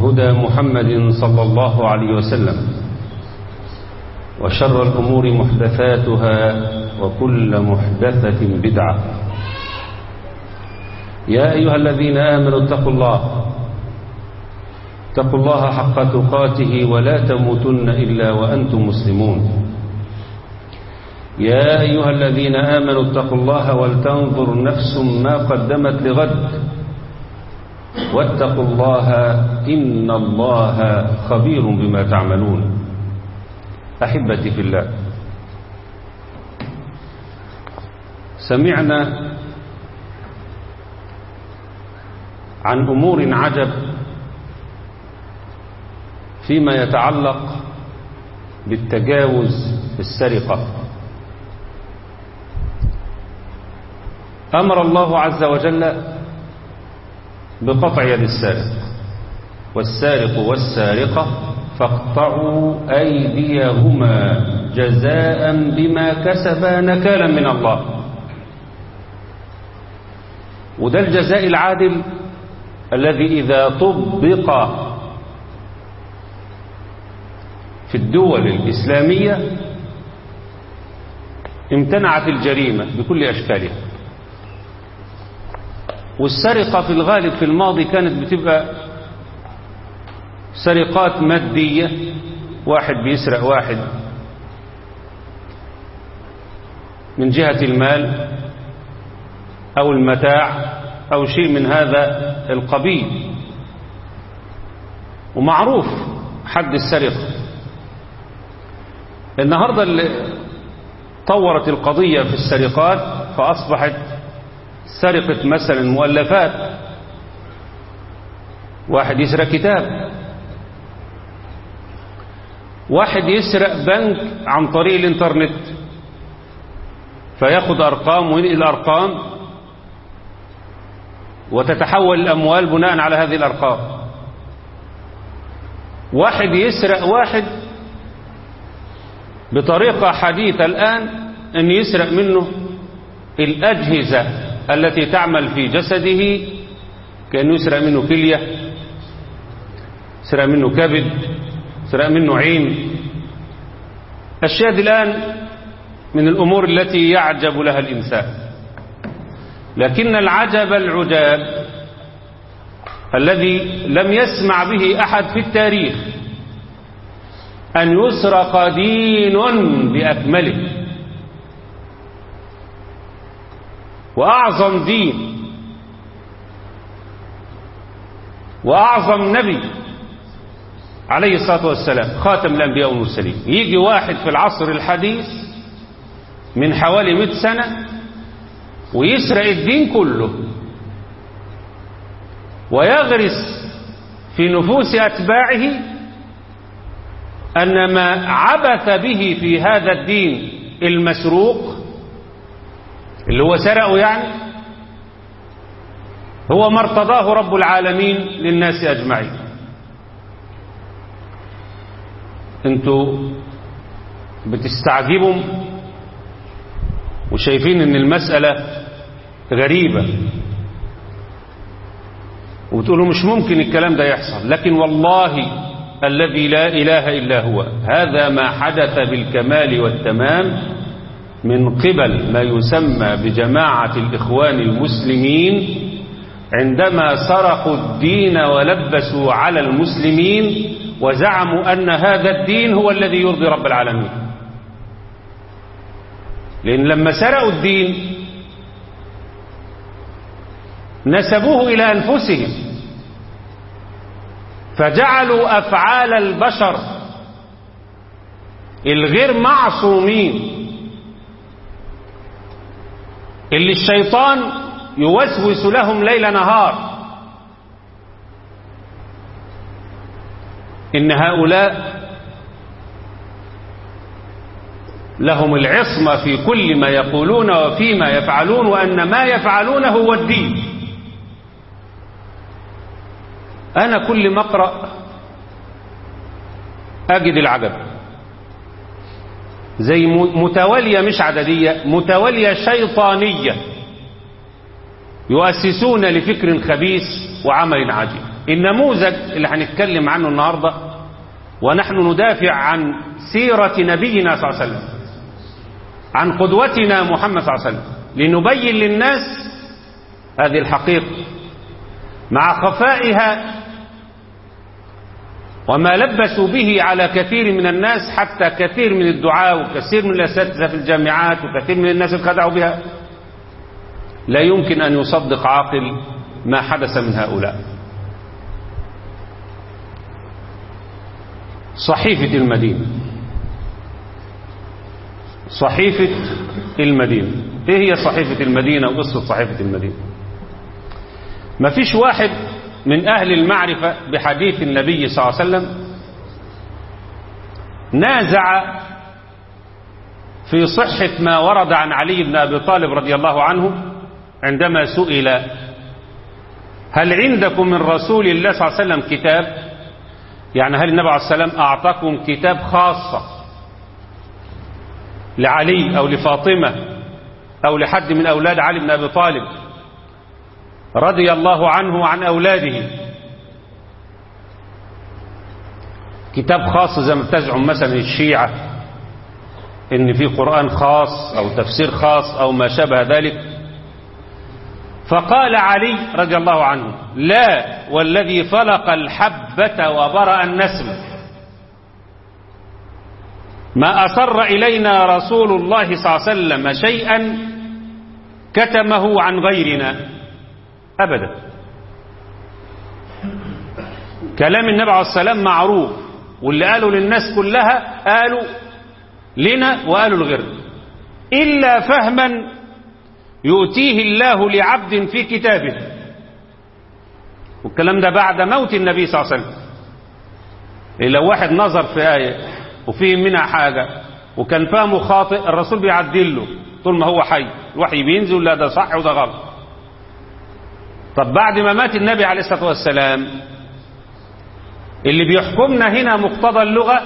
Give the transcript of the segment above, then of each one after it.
هدى محمد صلى الله عليه وسلم وشر الأمور محدثاتها وكل محدثة بدعة يا أيها الذين آمنوا اتقوا الله اتقوا الله حق تقاته ولا تموتن إلا وأنتم مسلمون يا أيها الذين آمنوا اتقوا الله ولتنظر نفس ما قدمت لغد واتقوا الله إن الله خبير بما تعملون أحبتي في الله سمعنا عن أمور عجب فيما يتعلق بالتجاوز في السرقة أمر الله عز وجل بقطع يد السارق والسارق والسارقة فاقطعوا أيديهما جزاء بما كسبا نكالا من الله وده الجزاء العادل الذي إذا طبق في الدول الإسلامية امتنعت الجريمة بكل أشكالها والسرقة في الغالب في الماضي كانت بتبقى سرقات مادية واحد بيسرق واحد من جهة المال أو المتاع أو شيء من هذا القبيل ومعروف حد السرقة النهاردة اللي طورت القضية في السرقات فأصبحت سرقة مثلا مؤلفات واحد يسرق كتاب واحد يسرق بنك عن طريق الانترنت فياخد أرقام وينقل أرقام وتتحول الأموال بناء على هذه الأرقام واحد يسرق واحد بطريقة حديثة الآن أن يسرق منه الأجهزة التي تعمل في جسده كأنه يسرق منه كلية يسرق منه كبد يسرق منه عين أشياء دي الآن من الأمور التي يعجب لها الإنسان لكن العجب العجاب الذي لم يسمع به أحد في التاريخ أن يسرق دين بأكمله وأعظم دين وأعظم نبي عليه الصلاة والسلام خاتم الأنبياء والمرسلين يجي واحد في العصر الحديث من حوالي مئة سنة ويسرق الدين كله ويغرس في نفوس أتباعه أن ما عبث به في هذا الدين المسروق اللي هو سرقه يعني هو ما ارتضاه رب العالمين للناس أجمعين انتوا بتستعجبوا وشايفين ان المسألة غريبة وبتقولوا مش ممكن الكلام ده يحصل لكن والله الذي لا إله إلا هو هذا ما حدث بالكمال والتمام من قبل ما يسمى بجماعة الإخوان المسلمين عندما سرقوا الدين ولبسوا على المسلمين وزعموا أن هذا الدين هو الذي يرضي رب العالمين لأن لما سرقوا الدين نسبوه إلى أنفسهم فجعلوا أفعال البشر الغير معصومين اللي الشيطان يوسوس لهم ليل نهار إن هؤلاء لهم العصمة في كل ما يقولون وفيما يفعلون وأن ما يفعلونه هو الدين أنا كل ما أقرأ أجد العجب زي متوالية مش عددية متوالية شيطانية يؤسسون لفكر خبيث وعمل عجيب النموذج اللي هنتكلم عنه النهاردة ونحن ندافع عن سيرة نبينا صلى الله عليه وسلم عن قدوتنا محمد صلى الله عليه وسلم لنبين للناس هذه الحقيقة مع خفائها وما لبسوا به على كثير من الناس حتى كثير من الدعاء وكثير من الأساتذة في الجامعات وكثير من الناس الخدعوا بها لا يمكن أن يصدق عاقل ما حدث من هؤلاء صحيفة المدينة صحيفة المدينة ايه هي صحيفة المدينة وقصة صحيفة المدينة ما فيش واحد من أهل المعرفة بحديث النبي صلى الله عليه وسلم نازع في صحة ما ورد عن علي بن أبي طالب رضي الله عنه عندما سئل هل عندكم من رسول الله صلى الله عليه وسلم كتاب يعني هل النبي عليه السلام أعطاكم كتاب خاصة لعلي أو لفاطمة أو لحد من أولاد علي بن أبي طالب رضي الله عنه وعن أولاده كتاب خاص زي ما بتزعم مثلا الشيعة إن في قرآن خاص أو تفسير خاص أو ما شابه ذلك فقال علي رضي الله عنه لا والذي فلق الحبة وبرأ النسم ما أصر إلينا رسول الله صلى الله عليه وسلم شيئا كتمه عن غيرنا أبدا كلام النبي عليه السلام معروف واللي قالوا للناس كلها قالوا لنا وقالوا لغيرنا إلا فهما يؤتيه الله لعبد في كتابه والكلام ده بعد موت النبي صلى الله عليه وسلم لو واحد نظر في آية وفيه منها حاجة وكان فهمه خاطئ الرسول بيعدل له طول ما هو حي الوحي بينزل لا ده صح وده غلط طب بعد ما مات النبي عليه الصلاة والسلام اللي بيحكمنا هنا مقتضى اللغة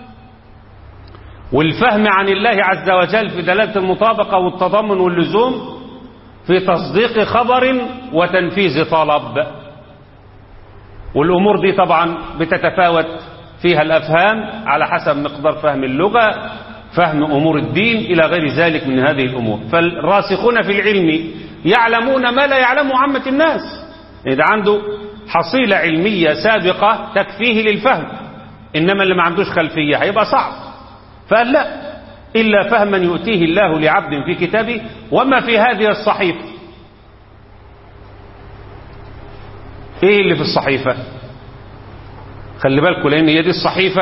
والفهم عن الله عز وجل في دلالة المطابقة والتضمن واللزوم في تصديق خبر وتنفيذ طلب والأمور دي طبعا بتتفاوت فيها الأفهام على حسب مقدار فهم اللغة فهم أمور الدين إلى غير ذلك من هذه الأمور فالراسخون في العلم يعلمون ما لا يعلمه عامة الناس إذا عنده حصيلة علمية سابقة تكفيه للفهم إنما اللي ما عندوش خلفية هيبقى صعب فقال لا إلا فهما يؤتيه الله لعبد في كتابه وما في هذه الصحيفة إيه اللي في الصحيفة خلي بالكم لأن هي دي الصحيفة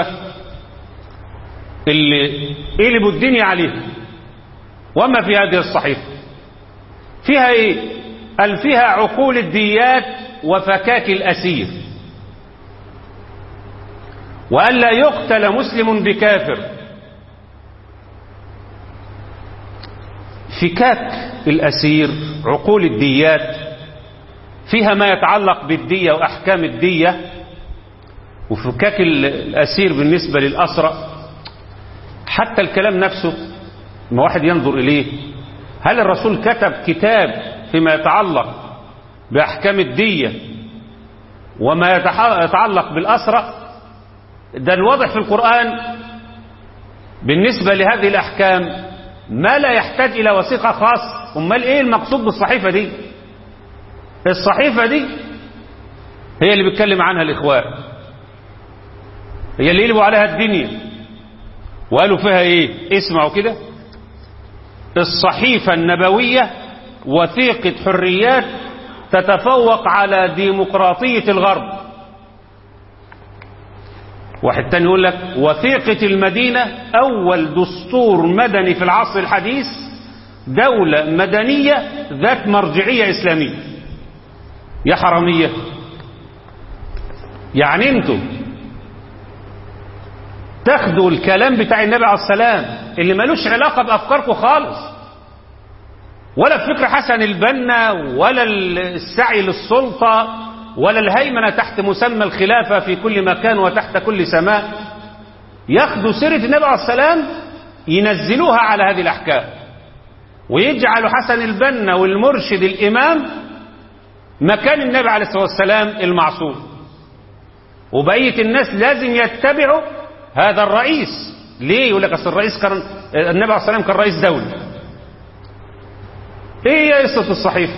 اللي قلبوا الدنيا عليها وما في هذه الصحيفة فيها ايه قال فيها عقول الديات وفكاك الأسير وألا يقتل مسلم بكافر فكاك الأسير عقول الديات فيها ما يتعلق بالدية وأحكام الدية وفكاك الأسير بالنسبة للأسرى حتى الكلام نفسه ما واحد ينظر إليه هل الرسول كتب كتاب فيما يتعلق بأحكام الدية وما يتعلق بالأسرى ده الواضح في القرآن بالنسبة لهذه الأحكام ما لا يحتاج إلى وثيقة خاص أمال إيه المقصود بالصحيفة دي الصحيفة دي هي اللي بيتكلم عنها الإخوان هي اللي يقلبوا عليها الدنيا وقالوا فيها إيه اسمعوا كده الصحيفة النبوية وثيقة حريات تتفوق على ديمقراطية الغرب واحد تاني يقول لك وثيقة المدينة أول دستور مدني في العصر الحديث دولة مدنية ذات مرجعية إسلامية يا حرامية يعني انتم تاخدوا الكلام بتاع النبي عليه السلام اللي ملوش علاقة بأفكاركم خالص ولا بفكر حسن البنا ولا السعي للسلطة ولا الهيمنة تحت مسمى الخلافة في كل مكان وتحت كل سماء ياخدوا سيرة النبي عليه السلام ينزلوها على هذه الأحكام ويجعلوا حسن البنا والمرشد الإمام مكان النبي عليه الصلاة والسلام المعصوم وبقية الناس لازم يتبعوا هذا الرئيس ليه يقول لك اصل الرئيس كان النبي عليه الصلاه والسلام كان رئيس دولة ايه هي قصة الصحيفة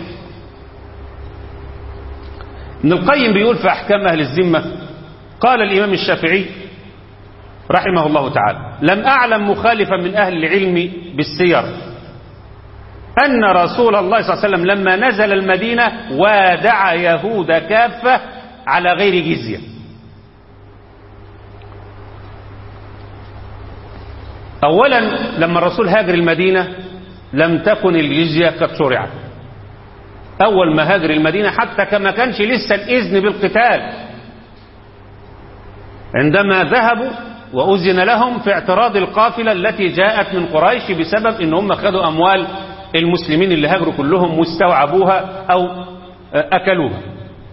ابن القيم بيقول في احكام اهل الذمة قال الامام الشافعي رحمه الله تعالى لم اعلم مخالفا من اهل العلم بالسير ان رسول الله صلى الله عليه وسلم لما نزل المدينة وادع يهود كافة على غير جزية اولا لما الرسول هاجر المدينة لم تكن الجزية قد شرعت اول ما هاجر المدينة حتى كما كانش لسه الاذن بالقتال عندما ذهبوا واذن لهم في اعتراض القافلة التي جاءت من قريش بسبب ان هم خدوا اموال المسلمين اللي هاجروا كلهم واستوعبوها او اكلوها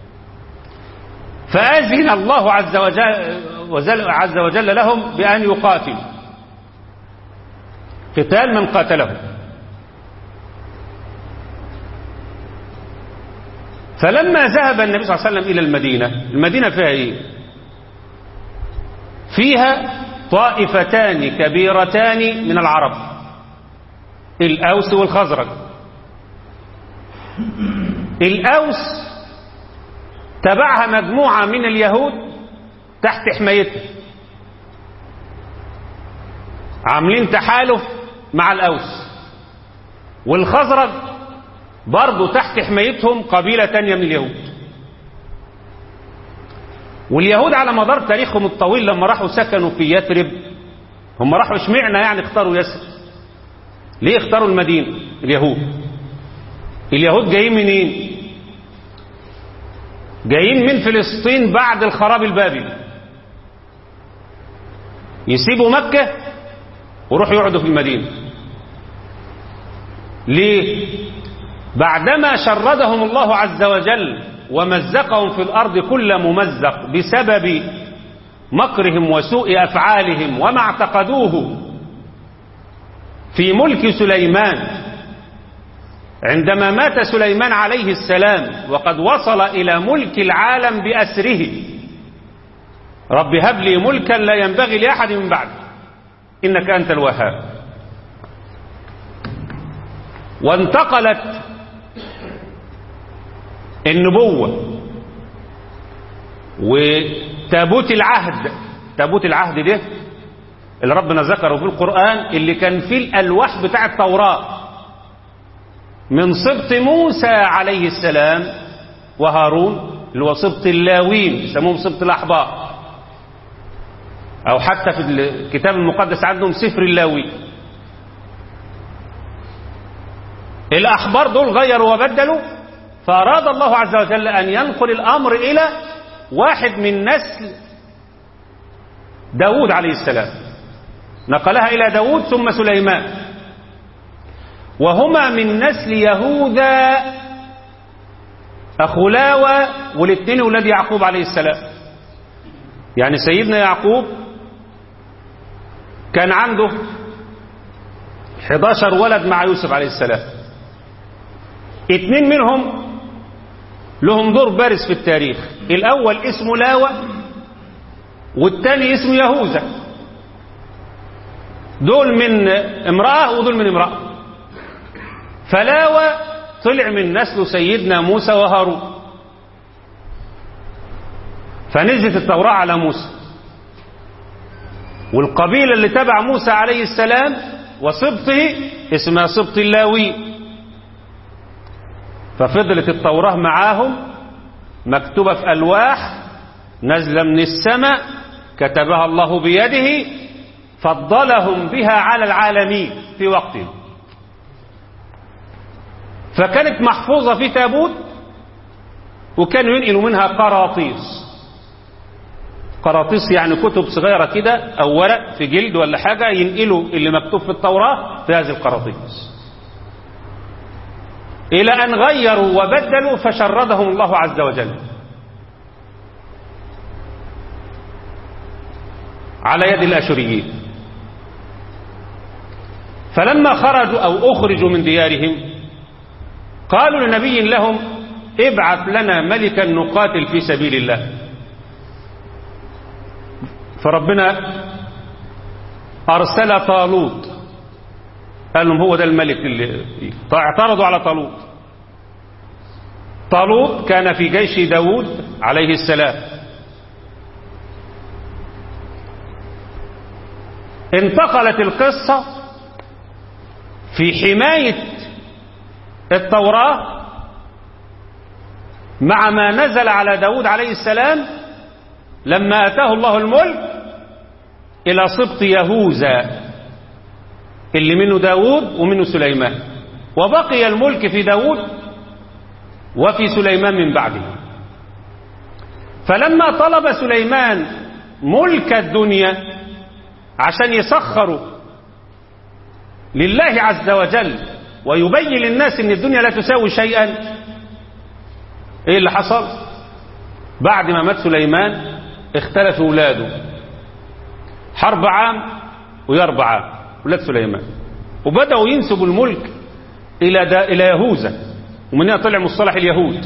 فاذن الله عز وجل, عز وجل لهم بان يقاتلوا قتال من قاتله فلما ذهب النبي صلى الله عليه وسلم إلى المدينة المدينة فيها إيه فيها طائفتان كبيرتان من العرب الأوس والخزرج الأوس تبعها مجموعة من اليهود تحت حمايتها عاملين تحالف مع الأوس والخزرج برضو تحت حمايتهم قبيلة تانية من اليهود واليهود على مدار تاريخهم الطويل لما راحوا سكنوا في يثرب هم راحوا اشمعنا يعني اختاروا يثرب ليه اختاروا المدينة اليهود اليهود جايين منين جايين من فلسطين بعد الخراب البابلي يسيبوا مكة ويروحوا يقعدوا في المدينة ليه بعدما شردهم الله عز وجل ومزقهم في الأرض كل ممزق بسبب مكرهم وسوء أفعالهم وما اعتقدوه في ملك سليمان عندما مات سليمان عليه السلام وقد وصل إلى ملك العالم بأسره رب هب لي ملكا لا ينبغي لأحد من بعد إنك أنت الوهاب وانتقلت النبوة وتابوت العهد تابوت العهد ده اللي ربنا ذكره في القرآن اللي كان فيه الألواح بتاع التوراة من سبط موسى عليه السلام وهارون اللي هو سبط اللاوين يسموهم سبط الأحبار أو حتى في الكتاب المقدس عندهم سفر اللاوي الأحبار دول غيروا وبدلوا فأراد الله عز وجل أن ينقل الأمر إلى واحد من نسل داود عليه السلام نقلها إلى داود ثم سليمان وهما من نسل يهوذا أخو لاوى والاثنين ولاد يعقوب عليه السلام يعني سيدنا يعقوب كان عنده 11 ولد مع يوسف عليه السلام اثنين منهم لهم دور بارز في التاريخ الأول اسمه لاوى والثاني اسمه يهوذا دول من امرأة ودول من امرأة فلاوى طلع من نسل سيدنا موسى وهارون فنزلت التوراة على موسى والقبيلة اللي تبع موسى عليه السلام وسبطه اسمها سبط اللاوي ففضلت التوراة معاهم مكتوبة في ألواح نزل من السماء كتبها الله بيده فضلهم بها على العالمين في وقتهم فكانت محفوظة في تابوت وكانوا ينقلوا منها قراطيس قراطيس يعني كتب صغيرة كده أو ورق في جلد ولا حاجة ينقلوا اللي مكتوب في التوراة في هذه القراطيس إلى أن غيروا وبدلوا فشردهم الله عز وجل على يد الأشريين فلما خرجوا أو أخرجوا من ديارهم قالوا لنبي لهم ابعث لنا ملكا نقاتل في سبيل الله فربنا أرسل طالوت قال لهم هو ده الملك اللي اعترضوا على طالوت طالوت كان في جيش داود عليه السلام انتقلت القصة في حماية التوراة مع ما نزل على داود عليه السلام لما أتاه الله الملك إلى سبط يهوذا اللي منه داود ومنه سليمان وبقي الملك في داود وفي سليمان من بعده فلما طلب سليمان ملك الدنيا عشان يسخروا لله عز وجل ويبين للناس ان الدنيا لا تساوي شيئا ايه اللي حصل بعد ما مات سليمان اختلف اولاده حرب عام ويربع عام ولاد سليمان وبدأوا ينسبوا الملك إلى دا إلى يهوذا ومن هنا طلع مصطلح اليهود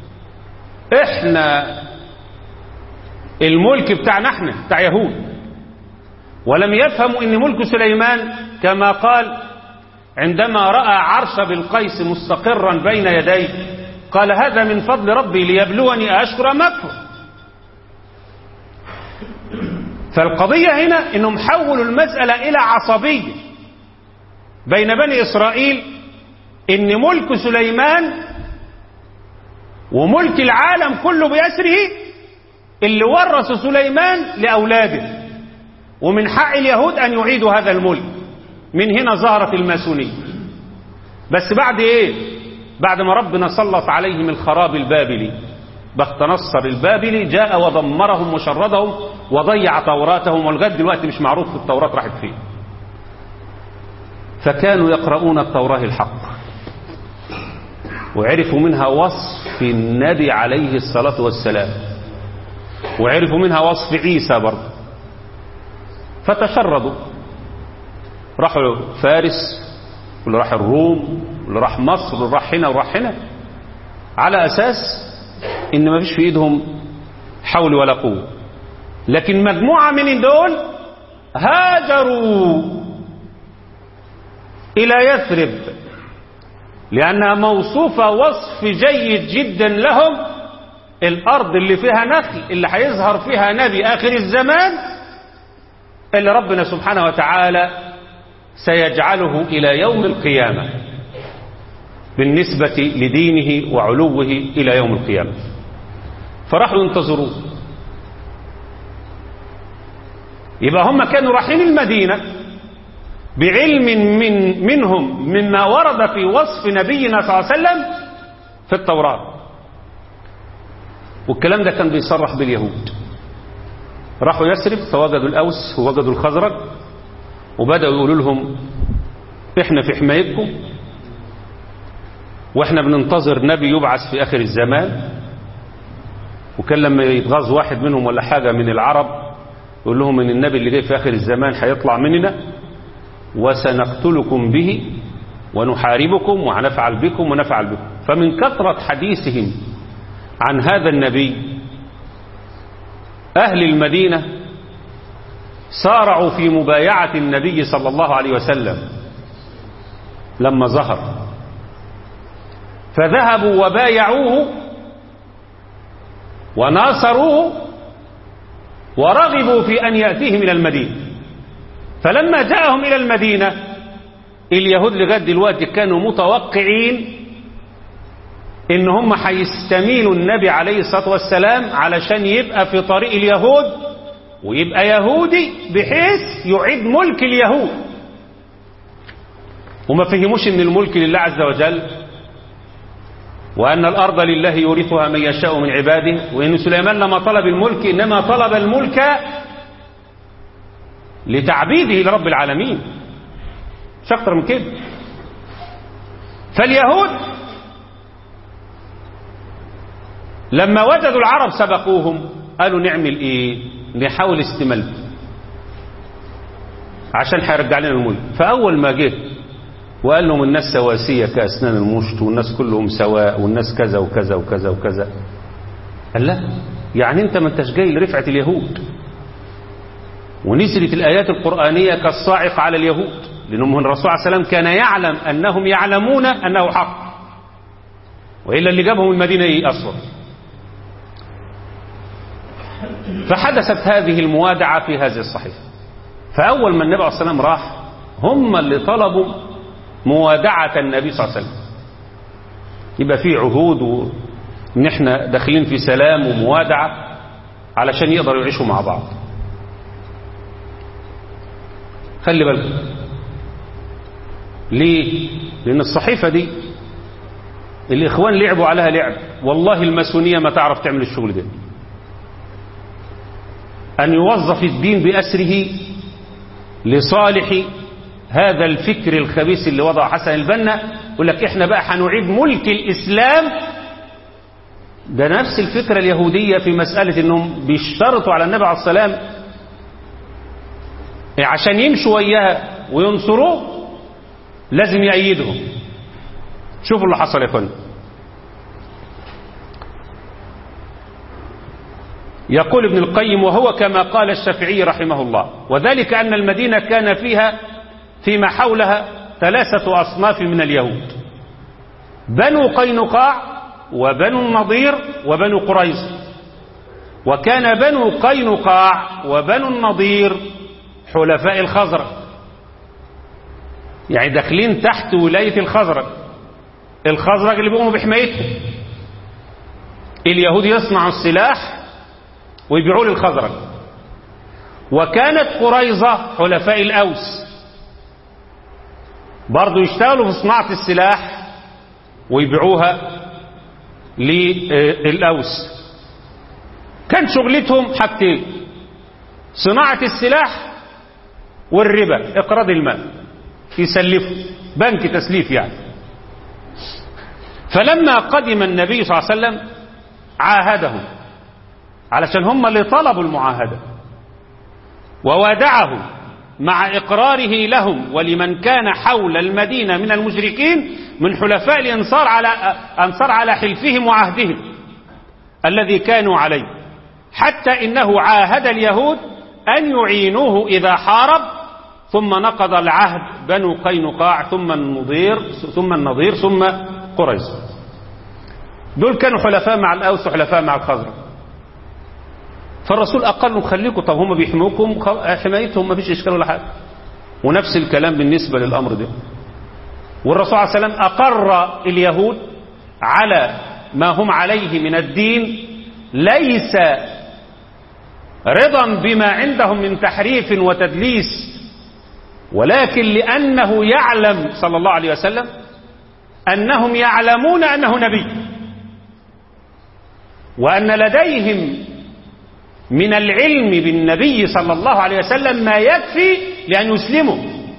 احنا الملك بتاعنا احنا بتاع يهود ولم يفهموا ان ملك سليمان كما قال عندما رأى عرش بالقيس مستقرا بين يديه قال هذا من فضل ربي ليبلوني أشكر أم أكفر فالقضية هنا انهم حولوا المسألة الى عصبية بين بني اسرائيل ان ملك سليمان وملك العالم كله بأسره اللي ورث سليمان لأولاده ومن حق اليهود أن يعيدوا هذا الملك من هنا ظهرت الماسونية بس بعد ايه بعد ما ربنا سلط عليهم الخراب البابلي بخت نصر البابلي جاء ودمرهم وشردهم وضيع توراتهم ولغايه دلوقتي مش معروف في التوراة راحت فين فكانوا يقرؤون التوراة الحق وعرفوا منها وصف النبي عليه الصلاة والسلام وعرفوا منها وصف عيسى برضه فتشردوا راحوا فارس واللي راح الروم واللي راح مصر واللي راح هنا وراح هنا على أساس إن ما فيش في إيدهم حول ولا قوة لكن مجموعة من دول هاجروا إلى يثرب لأنها موصوفة وصف جيد جدا لهم الأرض اللي فيها نخل اللي هيظهر فيها نبي آخر الزمان اللي ربنا سبحانه وتعالى سيجعله إلى يوم القيامة بالنسبة لدينه وعلوه إلى يوم القيامة فراحوا ينتظروه يبقى هم كانوا رايحين المدينة بعلم من منهم مما ورد في وصف نبينا صلى الله عليه وسلم في التوراة والكلام ده كان بيصرح باليهود راحوا يسرب فوجدوا الأوس ووجدوا الخزرج وبدأوا يقولوا لهم احنا في حمايتكم واحنا بننتظر نبي يبعث في آخر الزمان وكان لما يتغاظ واحد منهم ولا حاجة من العرب يقول لهم ان النبي اللي جاي في آخر الزمان هيطلع مننا وسنقتلكم به ونحاربكم وهنفعل بكم ونفعل بكم فمن كثرة حديثهم عن هذا النبي أهل المدينة سارعوا في مبايعة النبي صلى الله عليه وسلم لما ظهر فذهبوا وبايعوه وناصروه ورغبوا في أن يأتيهم إلى المدينة فلما جاءهم إلى المدينة اليهود لغاية دلوقتي كانوا متوقعين ان هم هيستميلوا النبي عليه الصلاة والسلام علشان يبقى في طريق اليهود ويبقى يهودي بحيث يعيد ملك اليهود وما فهموش ان الملك لله عز وجل وأن الأرض لله يورثها من يشاء من عباده وإن سليمان لما طلب الملك إنما طلب الملك لتعبيده لرب العالمين مش أكتر من كده فاليهود لما وجدوا العرب سبقوهم قالوا نعمل ايه نحاول استمالته عشان هيرجع لنا الملك فاول ما جه وقال لهم الناس سواسيه كاسنان المشط والناس كلهم سواء والناس كذا وكذا وكذا وكذا قال لا يعني انت ما انتش جاي لرفعه اليهود ونزلت الآيات القرآنية كالصاعقة على اليهود لأنهم الرسول عليه السلام كان يعلم أنهم يعلمون أنه حق وإلا اللي جابهم المدينة إيه أصلا فحدثت هذه الموادعة في هذه الصحيفة فأول ما النبي عليه الصلاة والسلام راح هم اللي طلبوا موادعة النبي صلى الله عليه وسلم يبقى في عهود وإن احنا داخلين في سلام وموادعة علشان يقدروا يعيشوا مع بعض خلي بالكم ليه لأن الصحيفة دي الإخوان لعبوا عليها لعب والله الماسونية ما تعرف تعمل الشغل ده أن يوظف الدين بأسره لصالح هذا الفكر الخبيث اللي وضعه حسن البنا يقول لك احنا بقى هنعيد ملك الإسلام ده نفس الفكرة اليهودية في مسألة انهم بيشترطوا على النبي عليه السلام عشان يمشوا وياها وينصروه لازم يأيدهم شوفوا اللي حصل يا اخوانا يقول ابن القيم وهو كما قال الشافعي رحمه الله وذلك أن المدينة كان فيها فيما حولها ثلاثة أصناف من اليهود بنو قينقاع وبنو النضير وبنو قريظ وكان بنو قينقاع وبنو النضير حلفاء الخزرج يعني داخلين تحت ولاية الخزرج الخزرج اللي بيقوموا بحمايتهم اليهود يصنعوا السلاح ويبيعوه للخزرج وكانت قريظة حلفاء الأوس برضو يشتغلوا في صناعة السلاح ويبيعوها للأوس كان شغلتهم حاجتين صناعة السلاح والربا إقراض المال يسلفوا بنك تسليف يعني فلما قدم النبي صلى الله عليه وسلم عاهدهم علشان هم اللي طلبوا المعاهدة ووادعهم مع إقراره لهم ولمن كان حول المدينة من المشركين من حلفاء الأنصار على أنصار على حلفهم وعهدهم الذي كانوا عليه حتى إنه عاهد اليهود أن يعينوه إذا حارب ثم نقض العهد بنو قينقاع ثم النضير ثم النضير ثم قريظ دول كانوا حلفاء مع الأوس وحلفاء مع الخزرج فالرسول أقل لهم خليكم طب هم بيحموكم حمايتهم ما فيش إشكال ولا حاجة ونفس الكلام بالنسبة للأمر ده والرسول عليه السلام أقر اليهود على ما هم عليه من الدين ليس رضا بما عندهم من تحريف وتدليس ولكن لأنه يعلم صلى الله عليه وسلم أنهم يعلمون أنه نبي وأن لديهم من العلم بالنبي صلى الله عليه وسلم ما يكفي لأن يسلموا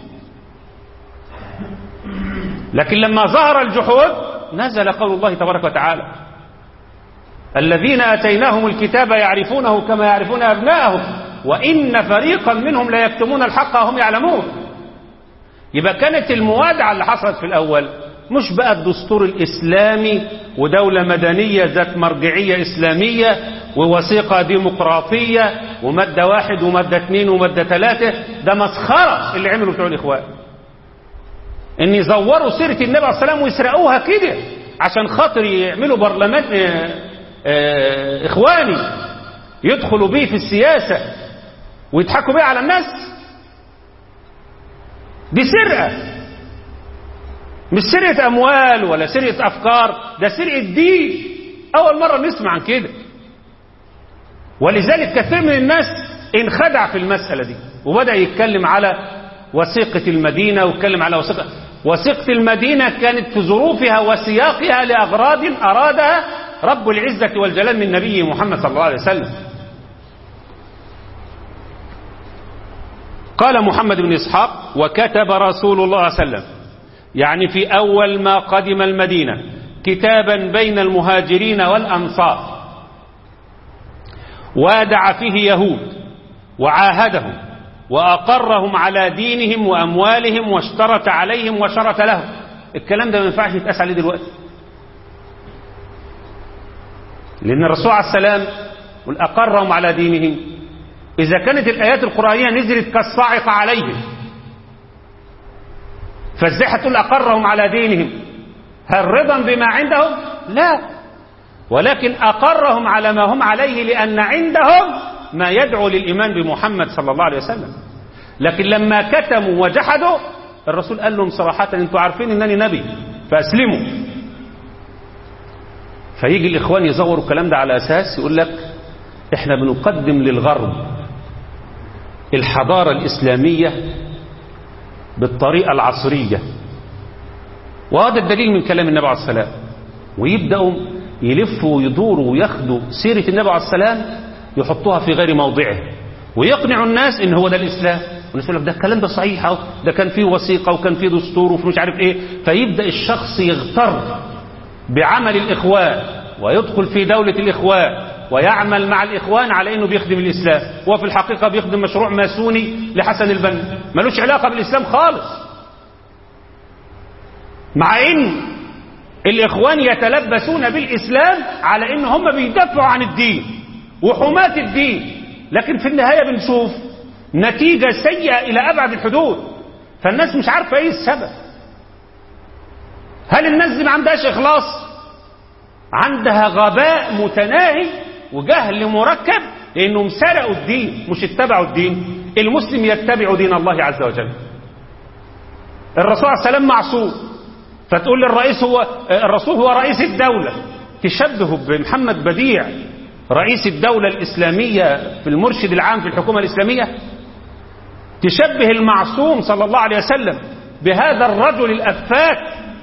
لكن لما ظهر الجحود نزل قول الله تبارك وتعالى الذين أتيناهم الكتاب يعرفونه كما يعرفون أبناءهم وإن فريقا منهم لا يكتمون الحق وهم يعلمون يبقى كانت الموادعة اللي حصلت في الأول مش بقى الدستور الإسلامي ودولة مدنية ذات مرجعية إسلامية ووثيقة ديمقراطية ومادة واحد ومادة اثنين ومادة ثلاثة ده مسخرة اللي عملوا بتوع الإخوان إن يزوروا سيرة النبي عليه السلام ويسرقوها كده عشان خاطر يعملوا برلمان اه اه إخواني يدخلوا بيه في السياسة ويضحكوا بيه على الناس دي سرقة مش سرقة أموال ولا سرقة أفكار ده سرقة دين أول مرة نسمع عن كده ولذلك كثير من الناس انخدع في المسألة دي وبدأ يتكلم على وثيقة المدينة ويتكلم على وثيقة وثيقة المدينة كانت في ظروفها وسياقها لأغراض أرادها رب العزة والجلال من نبيه محمد صلى الله عليه وسلم قال محمد بن إسحاق وكتب رسول الله صلى الله عليه وسلم يعني في أول ما قدم المدينة كتابا بين المهاجرين والأنصار وادع فيه يهود وعاهدهم وأقرهم على دينهم وأموالهم واشترط عليهم وشرط لهم الكلام ده ما ينفعش يتقاس عليه دلوقتي لأن الرسول عليه السلام أقرهم على دينهم إذا كانت الآيات القرآنية نزلت كالصاعقة عليهم فازاي هتقول أقرهم على دينهم هل رضا بما عندهم لا ولكن أقرهم على ما هم عليه لأن عندهم ما يدعو للإيمان بمحمد صلى الله عليه وسلم لكن لما كتموا وجحدوا الرسول قال لهم صراحة انتوا عارفين انني نبي فاسلموا فيجي الاخوان يزوروا الكلام ده على اساس يقول لك احنا بنقدم للغرب الحضارة الاسلامية بالطريقة العصرية وهذا الدليل من كلام النبي عليه السلام ويبدأوا يلفوا ويدوروا وياخدوا سيرة النبي عليه السلام يحطوها في غير موضعه ويقنعوا الناس ان هو ده الاسلام والناس يقول لك ده الكلام ده صحيح أو ده كان فيه وثيقه وكان فيه دستور ومش عارف ايه فيبدا الشخص يغتر بعمل الاخوان ويدخل في دوله الاخوان ويعمل مع الاخوان على انه بيخدم الاسلام هو في الحقيقه بيخدم مشروع ماسوني لحسن البنا ملوش علاقه بالاسلام خالص مع ان الاخوان يتلبسون بالاسلام على ان هم بيدافعوا عن الدين وحماة الدين لكن في النهايه بنشوف نتيجة سيئة إلى أبعد الحدود فالناس مش عارفة إيه السبب هل الناس دي ما عندهاش إخلاص عندها غباء متناهي وجهل مركب لأنهم سرقوا الدين مش اتبعوا الدين المسلم يتبع دين الله عز وجل الرسول عليه السلام معصوم فتقول للرئيس هو الرسول هو رئيس الدولة تشبهه بمحمد بديع رئيس الدولة الإسلامية في المرشد العام في الحكومة الإسلامية تشبه المعصوم صلى الله عليه وسلم بهذا الرجل الأفاك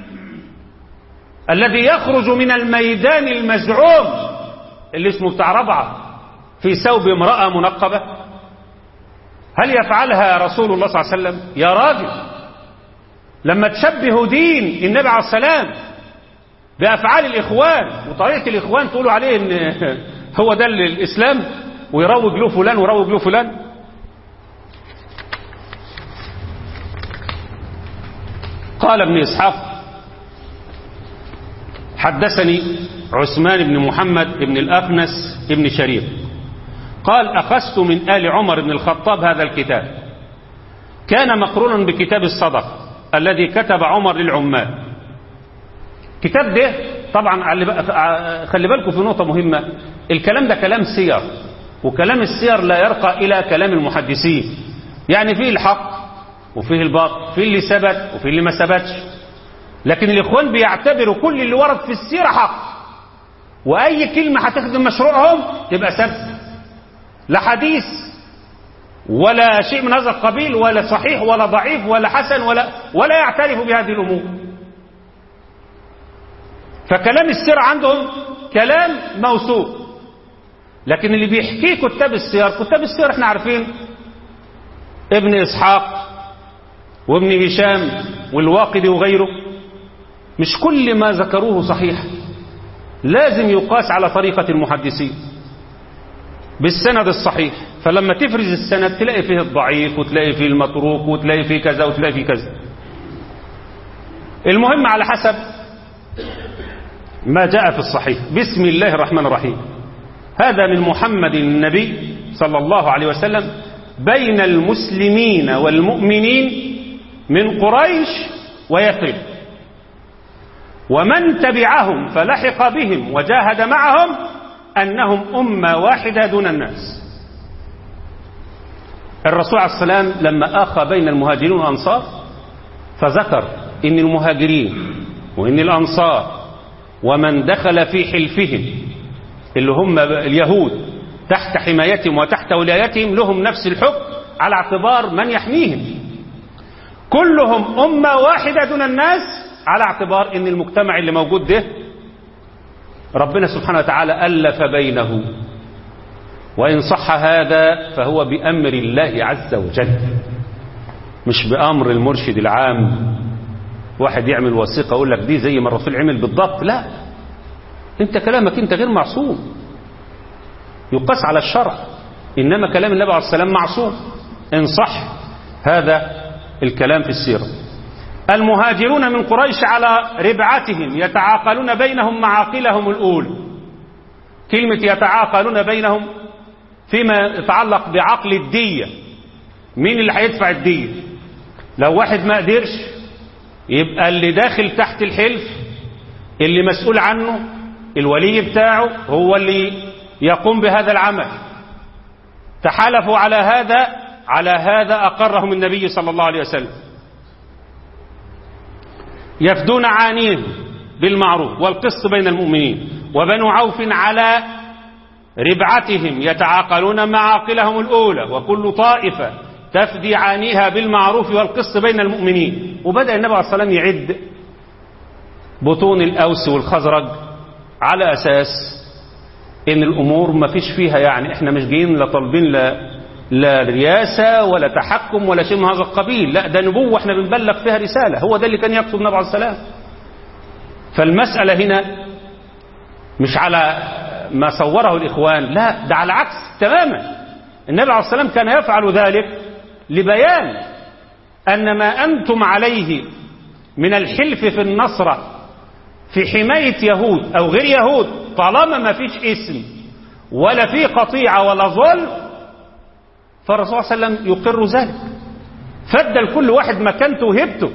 الذي يخرج من الميدان المزعوم اللي اسمه بتاع ربعة في ثوب امرأة منقبة هل يفعلها رسول الله صلى الله عليه وسلم يا راجل لما تشبه دين النبي عليه السلام بأفعال الإخوان وطريقة الإخوان تقولوا عليه إن هو ده الإسلام ويروج له فلان ويروج له فلان قال ابن إسحاق حدثني عثمان بن محمد بن الأخنس بن شريف قال أخذت من آل عمر بن الخطاب هذا الكتاب كان مقرونا بكتاب الصدق الذي كتب عمر للعمال كتاب ده طبعا خلي بالكم في نقطة مهمة الكلام ده كلام سير وكلام السير لا يرقى إلى كلام المحدثين يعني فيه الحق وفيه الباطل فيه اللي ثبت وفيه اللي ما ثبتش لكن الإخوان بيعتبروا كل اللي ورد في السيرة حق وأي كلمة هتخدم مشروعهم تبقى ثابته لا حديث ولا شيء من هذا القبيل ولا صحيح ولا ضعيف ولا حسن ولا ولا يعترف بهذه الأمور فكلام السير عندهم كلام موثوق لكن اللي بيحكيه كتاب السير كتاب السير احنا عارفين ابن إسحاق وابن هشام والواقدي وغيره مش كل ما ذكروه صحيح لازم يقاس على طريقة المحدثين بالسند الصحيح فلما تفرز السند تلاقي فيه الضعيف وتلاقي فيه المتروك وتلاقي فيه كذا وتلاقي فيه كذا المهم على حسب ما جاء في الصحيح بسم الله الرحمن الرحيم هذا من محمد النبي صلى الله عليه وسلم بين المسلمين والمؤمنين من قريش ويثرب ومن تبعهم فلحق بهم وجاهد معهم أنهم أمة واحدة دون الناس الرسول عليه السلام لما آخى بين المهاجرين والأنصار فذكر إن المهاجرين وإن الأنصار ومن دخل في حلفهم اللي هم اليهود تحت حمايتهم وتحت ولايتهم لهم نفس الحكم على اعتبار من يحميهم كلهم أمة واحدة دون الناس على اعتبار ان المجتمع اللي موجود ده ربنا سبحانه وتعالى ألف بينه وإن صح هذا فهو بأمر الله عز وجل مش بأمر المرشد العام واحد يعمل وثيقة يقول لك دي زي ما الرسول عمل بالضبط لا انت كلامك انت غير معصوم يقاس على الشرع إنما كلام النبي عليه السلام معصوم إن صح هذا الكلام في السيرة المهاجرون من قريش على ربعتهم يتعاقلون بينهم معاقلهم الأول كلمة يتعاقلون بينهم فيما يتعلق بعقل الدية مين اللي هيدفع الدية لو واحد ما قدرش يبقى اللي داخل تحت الحلف اللي مسؤول عنه الولي بتاعه هو اللي يقوم بهذا العمل تحالفوا على هذا على هذا أقرهم النبي صلى الله عليه وسلم يفدون عانيهم بالمعروف والقسط بين المؤمنين وبنو عوف على ربعتهم يتعاقلون معاقلهم الأولى وكل طائفة تفدي عانيها بالمعروف والقسط بين المؤمنين وبدأ النبي عليه الصلاة والسلام يعد بطون الأوس والخزرج على أساس إن الأمور ما فيش فيها يعني إحنا مش جايين لا طالبين لا لا رياسة ولا تحكم ولا شيء من هذا القبيل لا ده نبوة احنا بنبلغ فيها رسالة هو ده اللي كان يقصد النبي عليه السلام فالمسألة هنا مش على ما صوره الإخوان لا ده على العكس تماما النبي عليه السلام كان يفعل ذلك لبيان أن ما أنتم عليه من الحلف في النصرة في حماية يهود أو غير يهود طالما ما فيش اسم ولا في قطيعة ولا ظلم فالرسول صلى الله عليه وسلم يقر ذلك فدى لكل واحد مكانته وهبته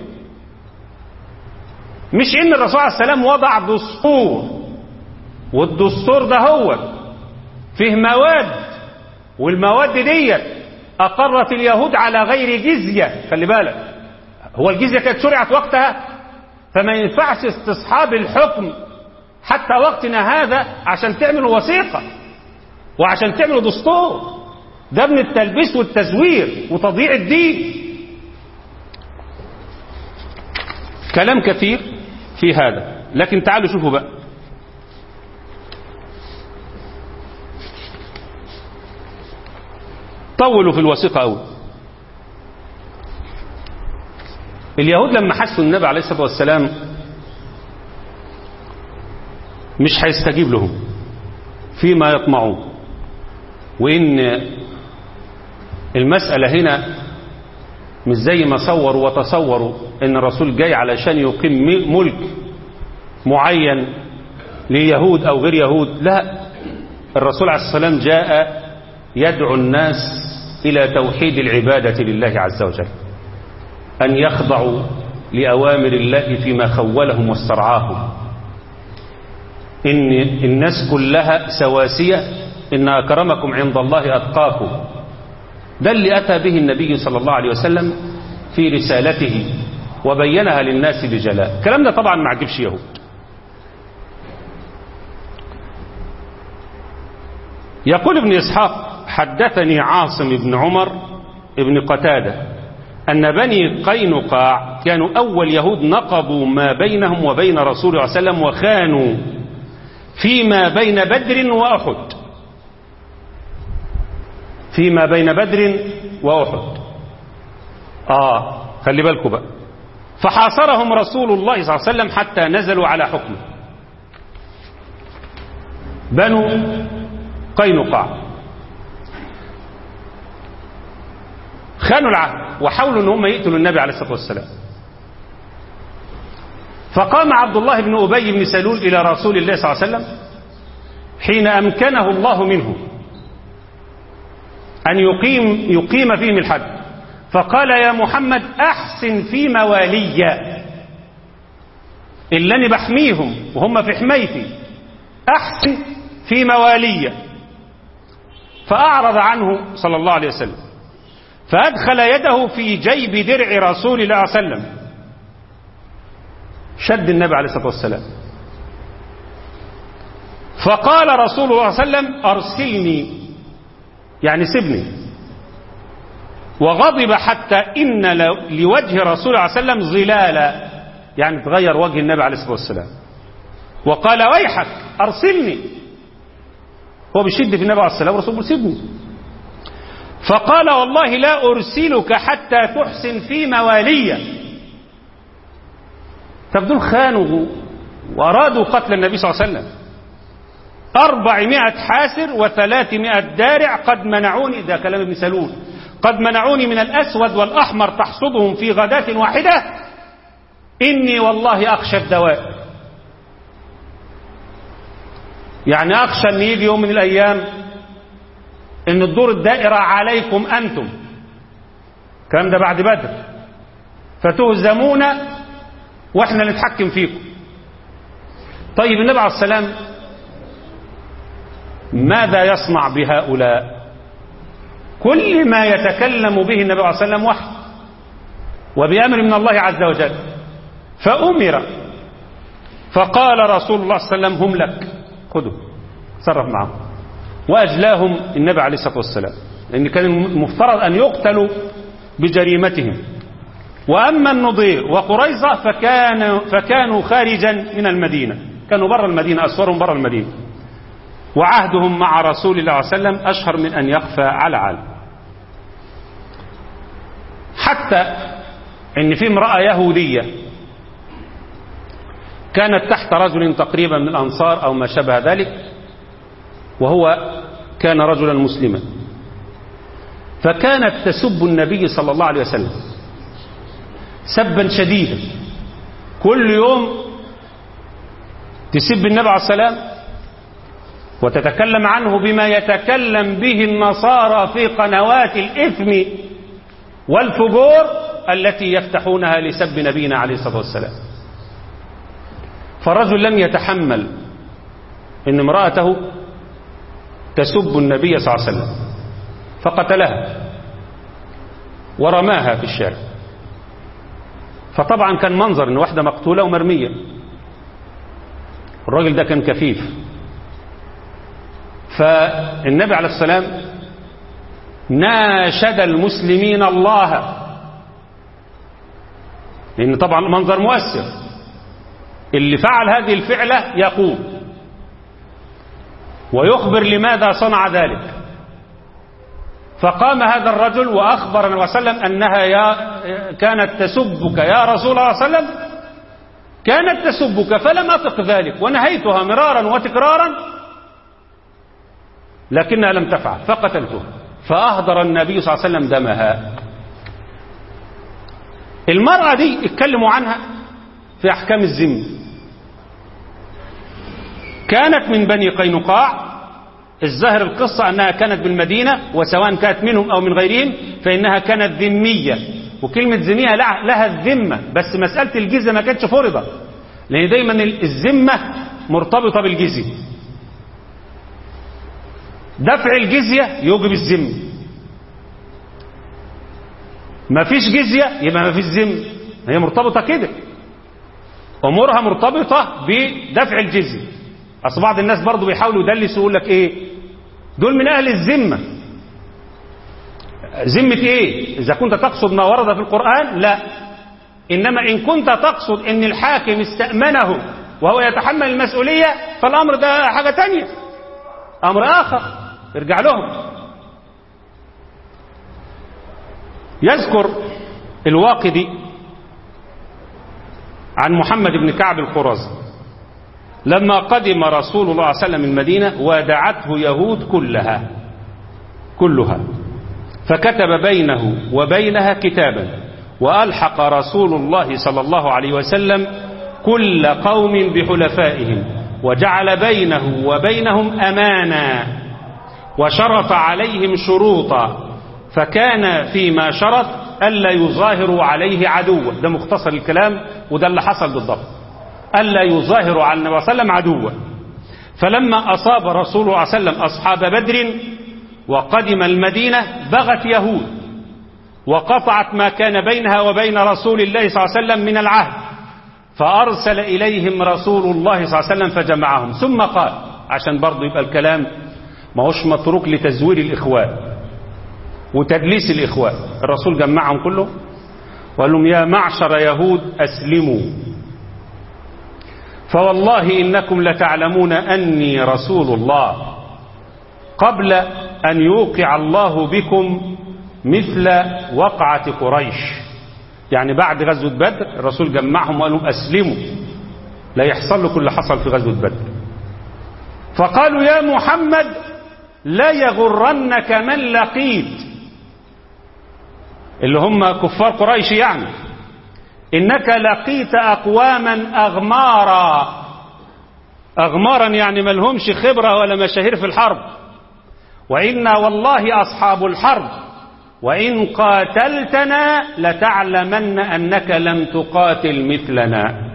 مش ان الرسول عليه السلام وضع دستور والدستور ده هو فيه مواد والمواد ديت اقرت اليهود على غير جزية خلي بالك هو الجزية كانت شرعت وقتها فما ينفعش استصحاب الحكم حتى وقتنا هذا عشان تعملوا وثيقة وعشان تعملوا دستور ده من التلبيس والتزوير وتضييع الدين كلام كثير في هذا لكن تعالوا شوفوا بقى طولوا في الوثيقة أول اليهود لما حسوا النبي عليه الصلاة والسلام مش هيستجيب لهم فيما يطمعون وإن المسألة هنا مش زي ما صوروا وتصوروا ان الرسول جاي علشان يقيم ملك معين ليهود او غير يهود لا الرسول عليه السلام جاء يدعو الناس الى توحيد العبادة لله عز وجل ان يخضعوا لأوامر الله فيما خولهم واسترعاهم ان الناس كلها سواسية ان اكرمكم عند الله اتقاكم ده اللي أتى به النبي صلى الله عليه وسلم في رسالته وبينها للناس بجلاء الكلام ده طبعا ما عجبش يهود يقول ابن إسحاق حدثني عاصم بن عمر ابن قتادة أن بني قينقاع كانوا أول يهود نقضوا ما بينهم وبين رسول الله صلى الله عليه وسلم وخانوا فيما بين بدر وأحد فيما بين بدر وأحد آه خلي بالكم بقى فحاصرهم رسول الله صلى الله عليه وسلم حتى نزلوا على حكمه بنو قينقاع خانوا العهد وحاولوا ان هم يقتلوا النبي عليه الصلاه والسلام فقام عبد الله بن ابي بن سلول الى رسول الله صلى الله عليه وسلم حين امكنه الله منه أن يقيم, يقيم فيهم الحد فقال يا محمد أحسن في موالي اللي أنا بحميهم وهم في حمايتي أحسن في موالي فأعرض عنه صلى الله عليه وسلم فأدخل يده في جيب درع رسول الله صلى الله عليه وسلم شد النبي عليه الصلاة والسلام فقال رسول الله صلى الله عليه وسلم أرسلني يعني سيبني وغضب حتى إن لوجه رسول الله صلى الله عليه وسلم ظلالا يعني تغير وجه النبي عليه الصلاة والسلام وقال ويحك أرسلني هو بيشد في النبي عليه الصلاة والسلام ورسوله سيبني فقال والله لا أرسلك حتى تحسن في موالية طب دول خانوا وأرادوا قتل النبي صلى الله عليه وسلم أربعمائة حاسر وثلاثمائة دارع قد منعوني ده كلام ابن سلول قد منعوني من الأسود والأحمر تحصدهم في غداة واحدة إني والله أخشى الدواء يعني أخشى أن يجي يوم من الأيام ان الدور الدائرة عليكم انتم الكلام ده بعد بدر فتهزمون واحنا نتحكم فيكم طيب النبي عليه السلام ماذا يصنع بهؤلاء كل ما يتكلم به النبي عليه الصلاة والسلام وحي وبأمر من الله عز وجل فأمر فقال رسول الله صلى الله عليه وسلم هم لك خذوا تصرف معهم وأجلاهم النبي عليه الصلاة والسلام لأن كان المفترض أن يقتلوا بجريمتهم وأما النضير وقريظة فكان فكانوا خارجا من المدينة كانوا برا المدينة أسوارهم برا المدينة وعهدهم مع رسول الله صلى الله عليه وسلم أشهر من أن يخفى على عالم حتى ان في امرأة يهودية كانت تحت رجل تقريبا من الأنصار أو ما شابه ذلك وهو كان رجلا مسلما فكانت تسب النبي صلى الله عليه وسلم سبا شديدا كل يوم تسب النبي عليه السلام وتتكلم عنه بما يتكلم به النصارى في قنوات الإثم والفجور التي يفتحونها لسب نبينا عليه الصلاة والسلام فالرجل لم يتحمل ان امرأته تسب النبي صلى الله عليه وسلم فقتلها ورماها في الشارع فطبعا كان منظر ان واحدة مقتولة ومرمية الراجل ده كان كفيف فالنبي عليه السلام ناشد المسلمين الله لأن طبعا منظر مؤثر اللي فعل هذه الفعلة يقوم ويخبر لماذا صنع ذلك فقام هذا الرجل وأخبر النبي صلى الله عليه وسلم أنها يا كانت تسبك يا رسول الله صلى الله عليه وسلم كانت تسبك فلم أطق ذلك ونهيتها مرارا وتكرارا لكنها لم تفعل فقتلتها فأهدر النبي صلى الله عليه وسلم دمها المرأة دي اتكلموا عنها في أحكام الذم كانت من بني قينقاع الظاهر القصة أنها كانت بالمدينة وسواء كانت منهم أو من غيرهم فإنها كانت ذمية وكلمة ذمية لها الذمة بس مسألة الجزية ما كانتش فرضة لأن دايما الذمة مرتبطة بالجزية دفع الجزية يوجب الذمة ما فيش جزية يبقى ما فيش ذمة هي مرتبطة كده أمورها مرتبطة بدفع الجزية أصل بعض الناس برضو بيحاولوا يدلسوا يقول لك إيه دول من أهل الذمة ذمة إيه إذا كنت تقصد ما ورد في القرآن لا إنما إن كنت تقصد إن الحاكم استأمنه وهو يتحمل المسؤولية فالأمر ده حاجة تانية أمر آخر ارجع لهم يذكر الواقدي عن محمد بن كعب القرظي لما قدم رسول الله صلى الله عليه وسلم المدينة ودعته يهود كلها كلها فكتب بينه وبينها كتابا وألحق رسول الله صلى الله عليه وسلم كل قوم بحلفائهم وجعل بينه وبينهم أمانا وشرط عليهم شروطا فكان فيما شرط ألا يظاهروا عليه عدوا ده مختصر الكلام وده اللي حصل بالضبط ألا يظاهروا على النبي صلى الله عليه وسلم عدوا فلما أصاب رسول الله صلى الله عليه وسلم أصحاب بدر وقدم المدينة بغت يهود وقطعت ما كان بينها وبين رسول الله صلى الله عليه وسلم من العهد فأرسل إليهم رسول الله صلى الله عليه وسلم فجمعهم ثم قال عشان برضو يبقى الكلام ما هوش متروك لتزوير الإخوان وتدليس الإخوان الرسول جمعهم كله وقال لهم يا معشر يهود أسلموا فوالله إنكم لتعلمون أني رسول الله قبل أن يوقع الله بكم مثل وقعة قريش يعني بعد غزوة بدر الرسول جمعهم وقال لهم أسلموا لا يحصل لكم اللي حصل في غزوة بدر فقالوا يا محمد لا يغرنك من لقيت اللي هم كفار قريش يعني إنك لقيت أقواما أغمارا أغمارا يعني ما لهمش خبرة ولا مشاهير في الحرب وإنا والله أصحاب الحرب وإن قاتلتنا لتعلمن أنك لم تقاتل مثلنا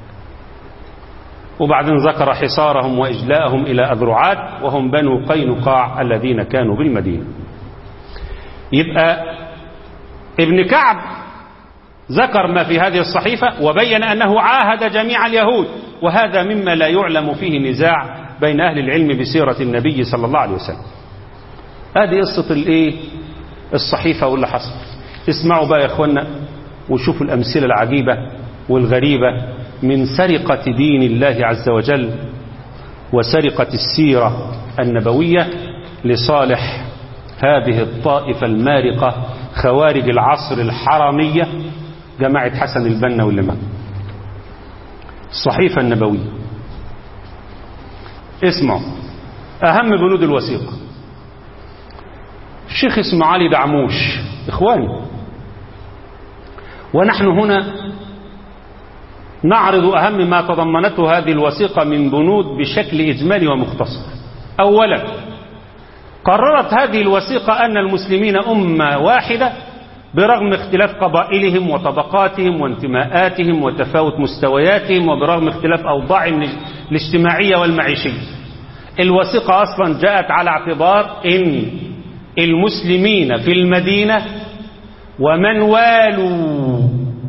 وبعدين ذكر حصارهم وإجلاءهم إلى أذرعات وهم بنو قينقاع الذين كانوا بالمدينة يبقى ابن كعب ذكر ما في هذه الصحيفة وبين أنه عاهد جميع اليهود وهذا مما لا يعلم فيه نزاع بين أهل العلم بسيرة النبي صلى الله عليه وسلم هذه قصة الايه الصحيفة واللي حصل اسمعوا بقى يا اخوانا وشوفوا الأمثلة العجيبة والغريبة من سرقة دين الله عز وجل وسرقة السيرة النبوية لصالح هذه الطائفة المارقة خوارج العصر الحرامية جماعة حسن البنا واللي معه الصحيفة النبوية اسمعوا أهم بنود الوثيقة الشيخ اسمه علي دعموش إخواني ونحن هنا نعرض أهم ما تضمنته هذه الوثيقة من بنود بشكل إجمالي ومختصر أولا قررت هذه الوثيقة أن المسلمين أمة واحدة برغم اختلاف قبائلهم وطبقاتهم وانتماءاتهم وتفاوت مستوياتهم وبرغم اختلاف أوضاعهم الاجتماعية والمعيشية الوثيقة أصلا جاءت على اعتبار أن المسلمين في المدينة ومن والوا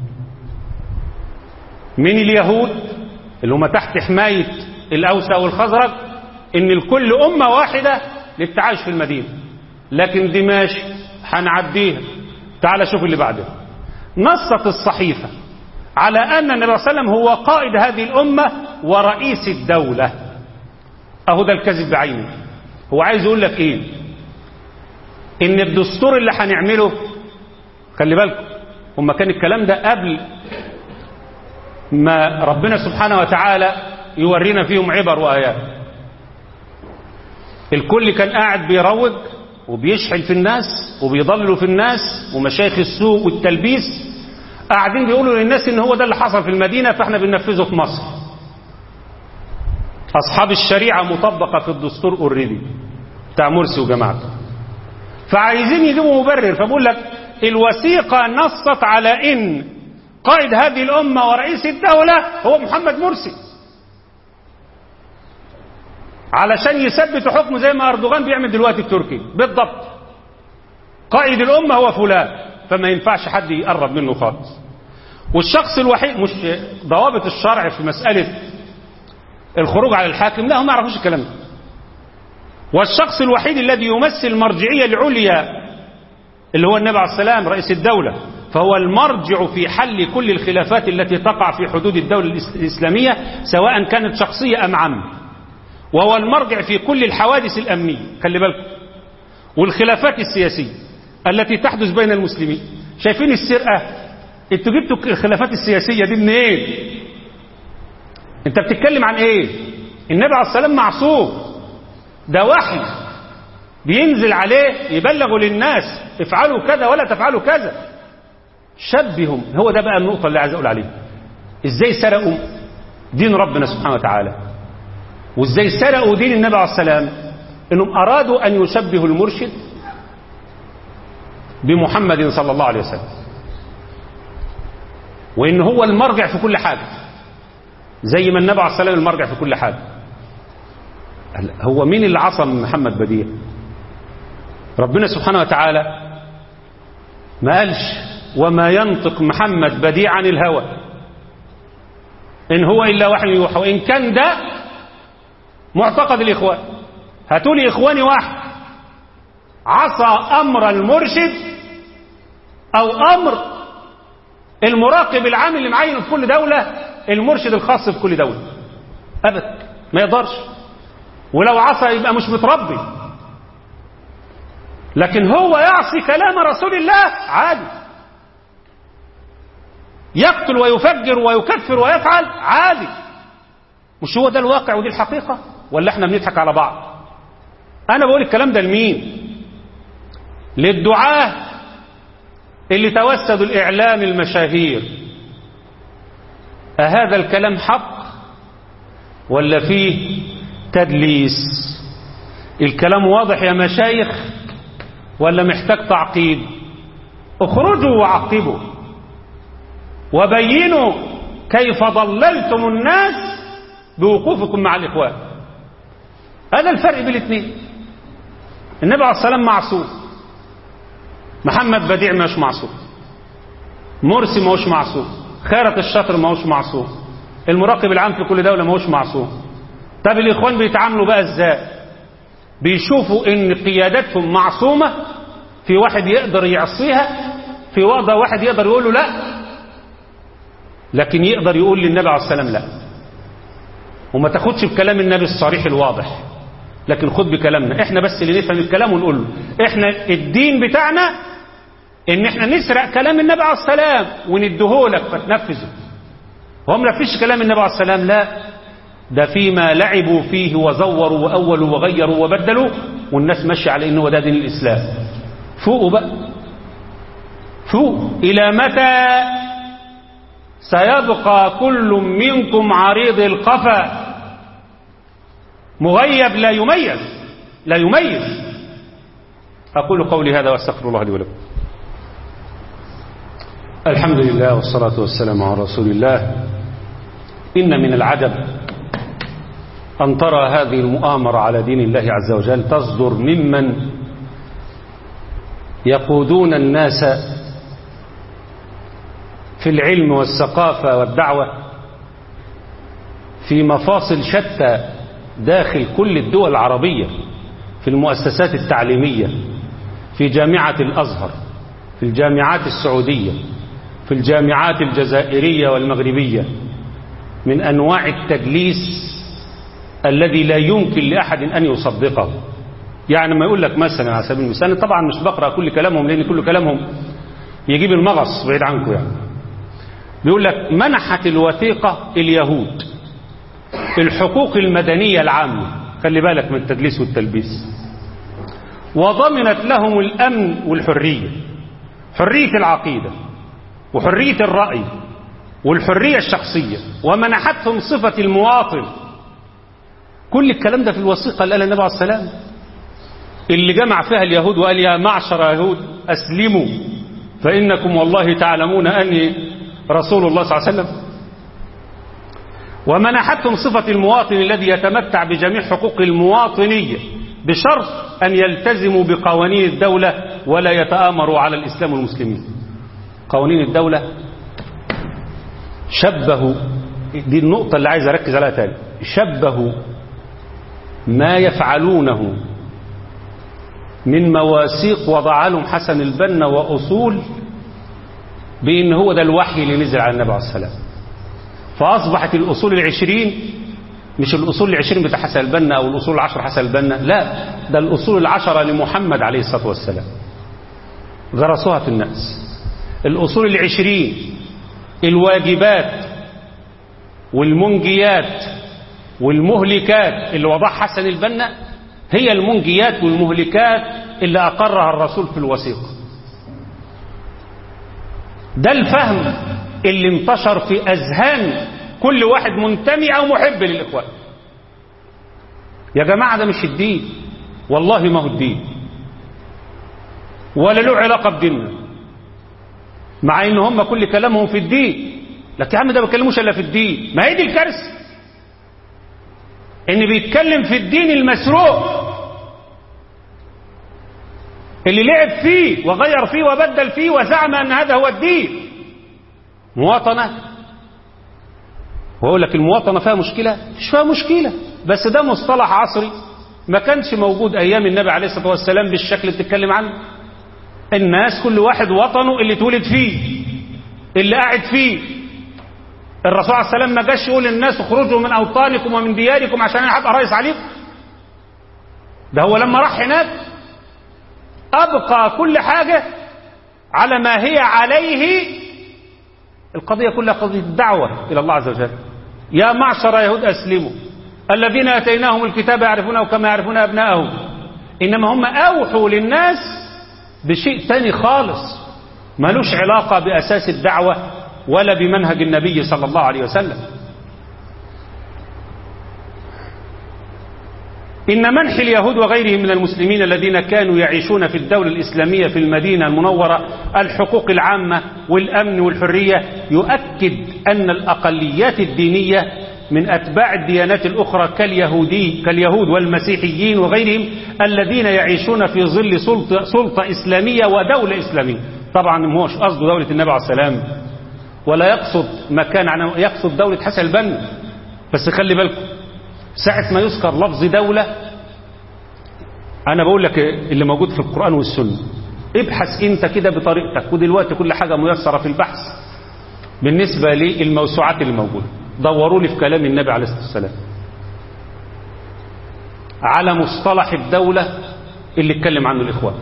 من اليهود اللي هم تحت حماية الأوس والخزرج إن الكل أمة واحدة للتعايش في المدينة لكن دي ماشي هنعديها تعال شوف اللي بعده نصت الصحيفة على أن النبي صلى الله عليه وسلم هو قائد هذه الأمة ورئيس الدولة أهو ده الكذب بعينه هو عايز يقول لك إيه إن الدستور اللي هنعمله خلي بالكم هما كان الكلام ده قبل ما ربنا سبحانه وتعالى يورينا فيهم عبر وآيات الكل كان قاعد بيروج وبيشحن في الناس وبيضللوا في الناس ومشايخ السوق والتلبيس قاعدين بيقولوا للناس ان هو ده اللي حصل في المدينة فاحنا بننفذه في مصر اصحاب الشريعة مطبقة في الدستور اوريدي بتاع مرسي وجماعته فعايزين يجيبوا مبرر فبقول لك الوثيقة نصت على ان قائد هذه الامة ورئيس الدولة هو محمد مرسي علشان يثبت حكمه زي ما أردوغان بيعمل دلوقتي التركي بالضبط قائد الأمة هو فلان فما ينفعش حد يقرب منه خالص والشخص الوحيد مش ضوابط الشرع في مسألة الخروج على الحاكم لا هم ما يعرفوش الكلام ده والشخص الوحيد الذي يمثل المرجعية العليا اللي هو النبي عليه السلام رئيس الدولة فهو المرجع في حل كل الخلافات التي تقع في حدود الدولة الإسلامية سواء كانت شخصية أم عامة وهو المرجع في كل الحوادث الأمنية خلي بالكم والخلافات السياسية التي تحدث بين المسلمين شايفين السرقة انتوا جبتوا الخلافات السياسية دي منين إيه؟ انت بتتكلم عن ايه النبي عليه السلام معصوم ده وحي بينزل عليه يبلغوا للناس افعلوا كذا ولا تفعلوا كذا شبهم هو ده بقى النقطة اللي عايز اقول عليها ازاي سرقوا دين ربنا سبحانه وتعالى وازاي سرقوا دين النبي عليه السلام انهم ارادوا ان يشبهوا المرشد بمحمد صلى الله عليه وسلم وان هو المرجع في كل حاجه زي ما النبي عليه السلام المرجع في كل حاجه هو مين اللي عصم محمد بديع ربنا سبحانه وتعالى ما قالش وما ينطق محمد بديع عن الهوى ان هو الا وحي يوحى وان كان ده معتقد الإخوان هاتوا لي إخواني واحد عصى أمر المرشد أو أمر المراقب العام اللي معين في كل دولة المرشد الخاص في كل دولة أبدا ما يقدرش ولو عصى يبقى مش متربي لكن هو يعصي كلام رسول الله عادي يقتل ويفجر ويكفر ويفعل عادي مش هو ده الواقع ودي الحقيقة ولا احنا بنضحك على بعض انا بقول الكلام ده لمين للدعاة اللي توسدوا الاعلام المشاهير أهذا الكلام حق ولا فيه تدليس الكلام واضح يا مشايخ ولا محتاج تعقيب اخرجوا وعقبوا وبينوا كيف ضللتم الناس بوقوفكم مع الإخوان هذا الفرق بين الاثنين النبي عليه السلام معصوم محمد بديع مش معصوم مرسي ما هوش معصوم خيرة الشاطر ما هوش معصوم المراقب العام في كل دولة ما هوش معصوم طب الإخوان بيتعاملوا بقى ازاي بيشوفوا ان قيادتهم معصومة في واحد يقدر يعصيها في وضع واحد يقدر يقول له لا لكن يقدر يقول للنبي عليه السلام لا وما تاخدش بكلام النبي الصريح الواضح لكن خد بكلامنا احنا بس اللي نفهم الكلام ونقول له احنا الدين بتاعنا ان احنا نسرق كلام النبي عليه السلام ونديهولك فتنفذه هو ما نفذش كلام النبي عليه السلام لا ده فيما لعبوا فيه وزوروا واولوا وغيروا وبدلوا والناس ماشيه على انه ده دين الاسلام فوقوا بقى فوق الى متى سيبقى كل منكم عريض القفا مغيب لا يميز لا يميز أقول قولي هذا وأستغفر الله لي ولكم الحمد لله والصلاة والسلام على رسول الله إن من العجب أن ترى هذه المؤامرة على دين الله عز وجل تصدر ممن يقودون الناس في العلم والثقافة والدعوة في مفاصل شتى داخل كل الدول العربية في المؤسسات التعليمية في جامعة الأزهر في الجامعات السعودية في الجامعات الجزائرية والمغربية من أنواع التدليس الذي لا يمكن لأحد أن يصدقه يعني ما يقول لك مثلا على سبيل المثال طبعا مش بقرأ كل كلامهم لأن كل كلامهم يجيب المغص بعيد عنكم يعني بيقول لك منحت الوثيقة اليهود الحقوق المدنية العامة خلي بالك من التدليس والتلبيس وضمنت لهم الأمن والحرية حرية العقيدة وحرية الرأي والحرية الشخصية ومنحتهم صفة المواطن كل الكلام ده في الوثيقة اللي قالها النبي عليه السلام اللي جمع فيها اليهود وقال يا معشر يهود أسلموا فإنكم والله تعلمون أني رسول الله صلى الله عليه وسلم ومنحتهم صفة المواطن الذي يتمتع بجميع حقوق المواطنية بشرط أن يلتزموا بقوانين الدولة ولا يتآمروا على الإسلام والمسلمين قوانين الدولة شبهوا دي النقطة اللي عايز أركز عليها تاني شبهوا ما يفعلونه من مواثيق وضع لهم حسن البنا وأصول بأن هو ده الوحي اللي نزل على النبي عليه السلام فأصبحت الأصول العشرين مش الأصول العشرين بتاع حسن البنا أو الأصول العشر حسن البنا لا ده الأصول العشرة لمحمد عليه الصلاة والسلام غرسوها في الناس الأصول العشرين الواجبات والمنجيات والمهلكات اللي وضعها حسن البنا هي المنجيات والمهلكات اللي أقرها الرسول في الوثيقة ده الفهم اللي انتشر في أذهان كل واحد منتمي أو محب للإخوان يا جماعة ده مش الدين والله ما هو الدين ولا له علاقة بديننا مع ان هم كل كلامهم في الدين لكن يا عم ده ما بيتكلموش الا في الدين ما هي دي الكارثه ان بيتكلم في الدين المسروق اللي لعب فيه وغير فيه وبدل فيه وزعم ان هذا هو الدين مواطنة وأقول لك المواطنة فيها مشكلة مش فيها مشكلة بس ده مصطلح عصري ما كانش موجود أيام النبي عليه الصلاة والسلام بالشكل اللي بتتكلم عنه الناس كل واحد وطنه اللي اتولد فيه اللي قاعد فيه الرسول عليه السلام ما جاش يقول للناس اخرجوا من أوطانكم ومن دياركم عشان انا هبقى رئيس عليكم ده هو لما راح هناك أبقى كل حاجة على ما هي عليه القضية كلها قضية الدعوة إلى الله عز وجل يا معشر يهود أسلموا الذين أتيناهم الكتاب يعرفونه كما يعرفون أبناءهم إنما هم أوحوا للناس بشيء تاني خالص ملوش علاقة بأساس الدعوة ولا بمنهج النبي صلى الله عليه وسلم إن منح اليهود وغيرهم من المسلمين الذين كانوا يعيشون في الدولة الإسلامية في المدينة المنورة الحقوق العامة والأمن والحرية يؤكد أن الأقليات الدينية من أتباع الديانات الأخرى كاليهودي كاليهود والمسيحيين وغيرهم الذين يعيشون في ظل سلطة, سلطة إسلامية ودولة إسلامية طبعا ما هوش قصده دولة النبي عليه السلام ولا يقصد مكان يقصد دولة حسن البنا بس خلي بالكم ساعة ما يذكر لفظ دولة أنا بقول لك اللي موجود في القرآن والسنة ابحث أنت كده بطريقتك ودلوقتي كل حاجة ميسرة في البحث بالنسبة للموسوعات اللي موجودة دوروا لي في كلام النبي عليه الصلاة والسلام على مصطلح الدولة اللي اتكلم عنه الإخوان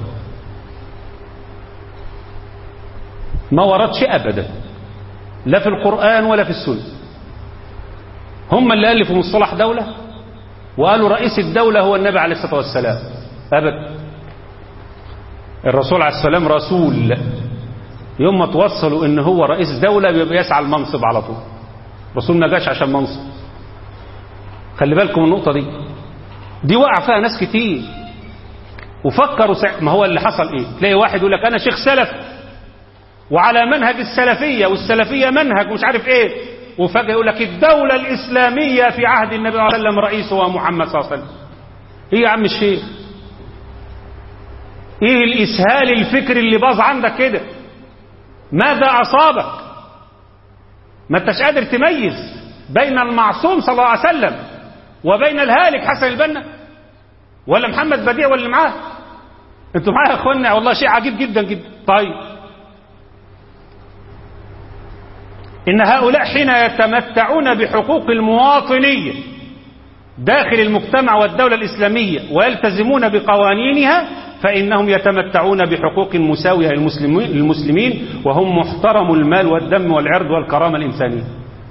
ما وردش أبدا لا في القرآن ولا في السنة هم اللي ألفوا مصطلح دولة وقالوا رئيس الدولة هو النبي عليه الصلاة والسلام أبدا الرسول عليه السلام رسول يوم ما توصلوا ان هو رئيس دولة بيبقى يسعى المنصب على طول الرسول ما جاش عشان منصب خلي بالكم النقطة دي دي وقع فيها ناس كتير وفكروا سع... ما هو اللي حصل ايه تلاقي واحد يقول لك انا شيخ سلف وعلى منهج السلفية والسلفية منهج ومش عارف ايه وفجأة يقول لك الدولة الإسلامية في عهد النبي صلى الله عليه وسلم رئيسه هو محمد صلى الله عليه وسلم ايه يا عم الشيخ ايه الإسهال الفكري اللي باظ عندك كده ماذا أصابك ما انتش قادر تميز بين المعصوم صلى الله عليه وسلم وبين الهالك حسن البنا ولا محمد بديع ولا معاه انتوا معايا يا اخوانا والله شيء عجيب جدا جدا طيب ان هؤلاء حين يتمتعون بحقوق المواطنيه داخل المجتمع والدوله الاسلاميه ويلتزمون بقوانينها فانهم يتمتعون بحقوق مساويه للمسلمين وهم محترم المال والدم والعرض والكرامه الانسانيه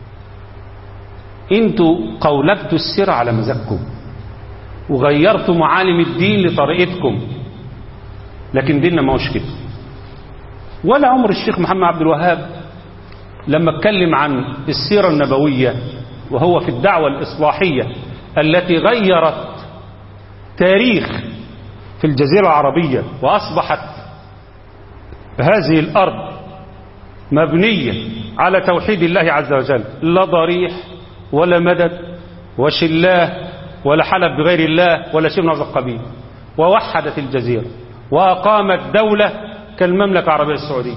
انتوا قولبتوا السر على مزاجكم وغيرتوا معالم الدين لطريقتكم لكن ديننا ما هوش كده ولا عمر الشيخ محمد عبد الوهاب لما اتكلم عن السيرة النبوية وهو في الدعوة الإصلاحية التي غيرت تاريخ في الجزيرة العربية وأصبحت هذه الأرض مبنية على توحيد الله عز وجل لا ضريح ولا مدد وشلاه ولا حلف بغير الله ولا شيء من هذا القبيل ووحدت الجزيرة وأقامت دولة كالمملكة العربية السعودية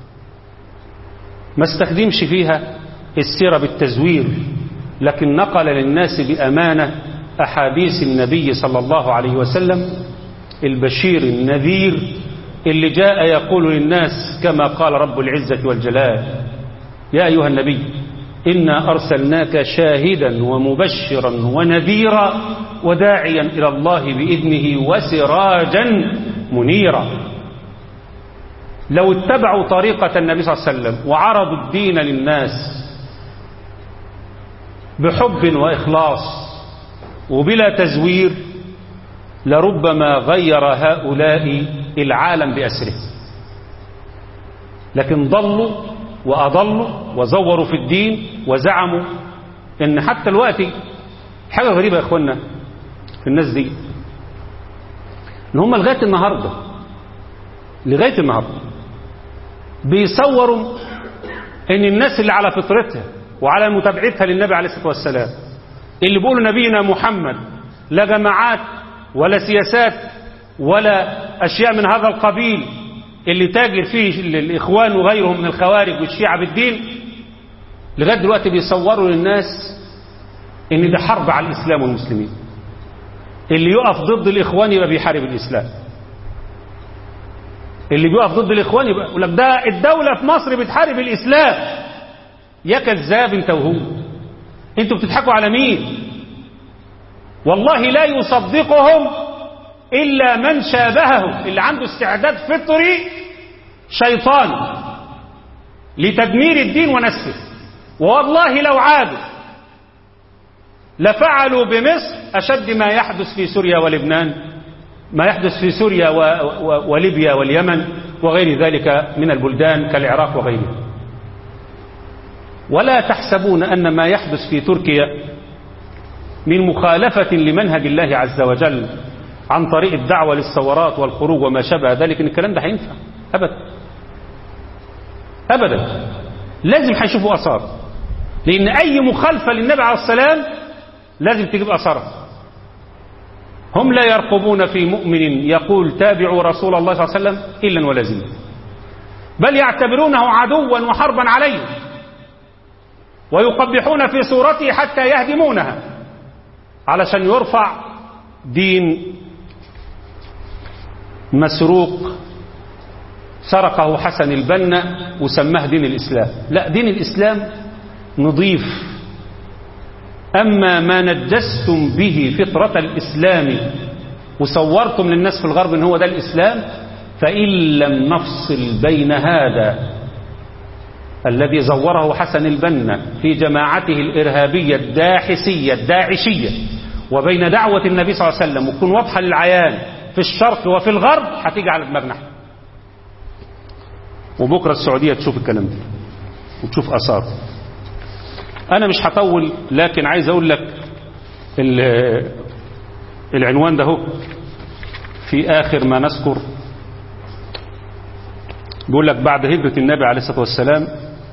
ما استخدمش فيها السيرة بالتزوير لكن نقل للناس بأمانة أحاديث النبي صلى الله عليه وسلم البشير النذير اللي جاء يقول للناس كما قال رب العزة والجلال يا أيها النبي إنا أرسلناك شاهدا ومبشرا ونذيرا وداعيا إلى الله بإذنه وسراجا منيرا لو اتبعوا طريقة النبي صلى الله عليه وسلم وعرضوا الدين للناس بحب وإخلاص وبلا تزوير لربما غير هؤلاء العالم بأسره لكن ضلوا وأضلوا وزوروا في الدين وزعموا ان حتى الوقت حاجة غريبة يا اخوانا في الناس دي ان هم لغاية النهاردة لغاية النهاردة بيصوروا ان الناس اللي على فطرتها وعلى متابعتها للنبي عليه الصلاة والسلام اللي بيقولوا نبينا محمد لا جماعات ولا سياسات ولا أشياء من هذا القبيل اللي تاجر فيه الإخوان وغيرهم من الخوارج والشيعة بالدين لغاية دلوقتي بيصوروا للناس ان ده حرب على الإسلام والمسلمين اللي يقف ضد الإخوان يبقى بيحارب الإسلام اللي بيقف ضد الإخوان يبقى يقول لك ده الدولة في مصر بتحارب الإسلام يا كذاب انت وهو انتوا بتضحكوا على مين والله لا يصدقهم إلا من شابههم اللي عنده استعداد فطري شيطاني لتدمير الدين ونسفه والله لو عادوا لفعلوا بمصر أشد ما يحدث في سوريا ولبنان ما يحدث في سوريا و و وليبيا واليمن وغير ذلك من البلدان كالعراق وغيرها ولا تحسبون أن ما يحدث في تركيا من مخالفة لمنهج الله عز وجل عن طريق الدعوة للثورات والخروج وما شابه ذلك ان الكلام ده هينفع ابدا ابدا لازم هيشوفوا اثار لان اي مخالفة للنبي عليه السلام لازم تجيب اثارها هم لا يرقبون في مؤمن يقول تابعوا رسول الله صلى الله عليه وسلم الا ولازم بل يعتبرونه عدوا وحربا عليهم ويقبحون في صورته حتى يهدمونها علشان يرفع دين مسروق سرقه حسن البنا وسماه دين الإسلام لا دين الإسلام نضيف أما ما نجستم به فطرة الإسلام وصورتم للناس في الغرب ان هو ده الإسلام فإن لم نفصل بين هذا الذي زوره حسن البنا في جماعته الإرهابية الداحسية الداعشية وبين دعوة النبي صلى الله عليه وسلم وتكون واضحة للعيان في الشرق وفي الغرب هتيجي على دماغنا وبكرة السعودية تشوف الكلام ده وتشوف أثاره أنا مش هطول لكن عايز أقول لك العنوان ده هو في آخر ما نذكر بيقول لك بعد هجرة النبي عليه الصلاة والسلام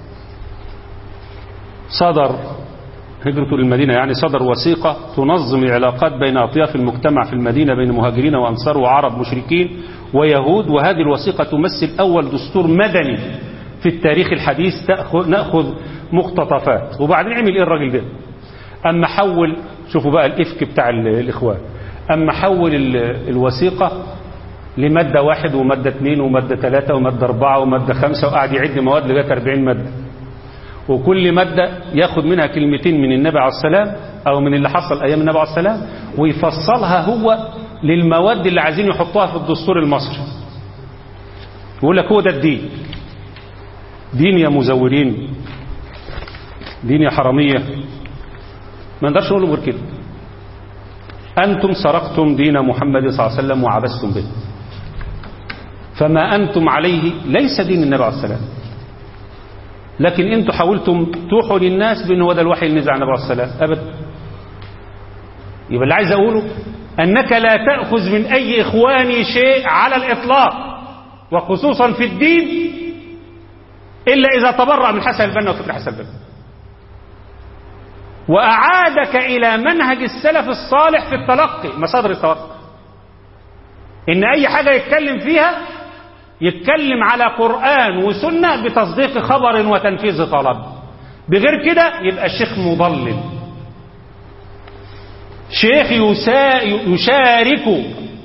صدر هجرته للمدينة يعني صدر وثيقة تنظم العلاقات بين أطياف المجتمع في المدينة بين مهاجرين وأنصار وعرب مشركين ويهود وهذه الوثيقة تمثل أول دستور مدني في التاريخ الحديث تأخذ نأخذ مقتطفات وبعدين عمل إيه الراجل ده أما حول شوفوا بقى الإفك بتاع الإخوان أما حول الوثيقة لمادة واحد ومادة اثنين ومادة ثلاثة ومادة أربعة ومادة خمسة وقعد يعد مواد لغاية 40 مادة وكل مادة ياخد منها كلمتين من النبي عليه السلام أو من اللي حصل أيام النبي عليه السلام ويفصلها هو للمواد اللي عايزين يحطوها في الدستور المصري يقول لك هو ده الدين دين يا مزورين دين يا حرامية ما نقدرش نقول غير كده أنتم سرقتم دين محمد صلى الله عليه وسلم وعبستم به فما أنتم عليه ليس دين النبي عليه السلام لكن انتم حاولتم توحوا للناس بأنه هو ده الوحي اللي نزل عن النبي عليه السلام أبدا يبقى اللي عايز أقوله أنك لا تأخذ من أي إخواني شيء على الإطلاق وخصوصا في الدين إلا إذا تبرأ من حسن البنا وفكر حسن البنا وأعادك إلى منهج السلف الصالح في التلقي مصادر التلقي إن أي حاجة يتكلم فيها يتكلم على قرآن وسنة بتصديق خبر وتنفيذ طلب بغير كده يبقى الشيخ مضلل شيخ يسا يشارك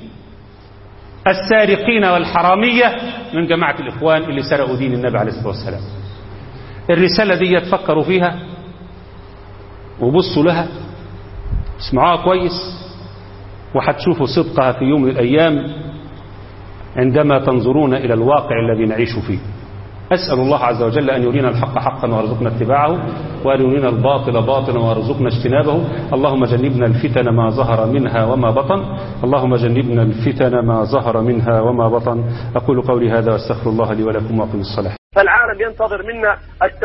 السارقين والحرامية من جماعة الإخوان اللي سرقوا دين النبي عليه الصلاة والسلام الرسالة دي تفكروا فيها وبصوا لها اسمعوها كويس وهتشوفوا صدقها في يوم من الأيام عندما تنظرون إلى الواقع الذي نعيش فيه أسأل الله عز وجل أن يرينا الحق حقا وارزقنا اتباعه وأن يرينا الباطل باطلا وارزقنا اجتنابه اللهم جنبنا الفتن ما ظهر منها وما بطن اللهم جنبنا الفتن ما ظهر منها وما بطن أقول قولي هذا واستغفر الله لي ولكم وأقم الصلاة فالعالم ينتظر منا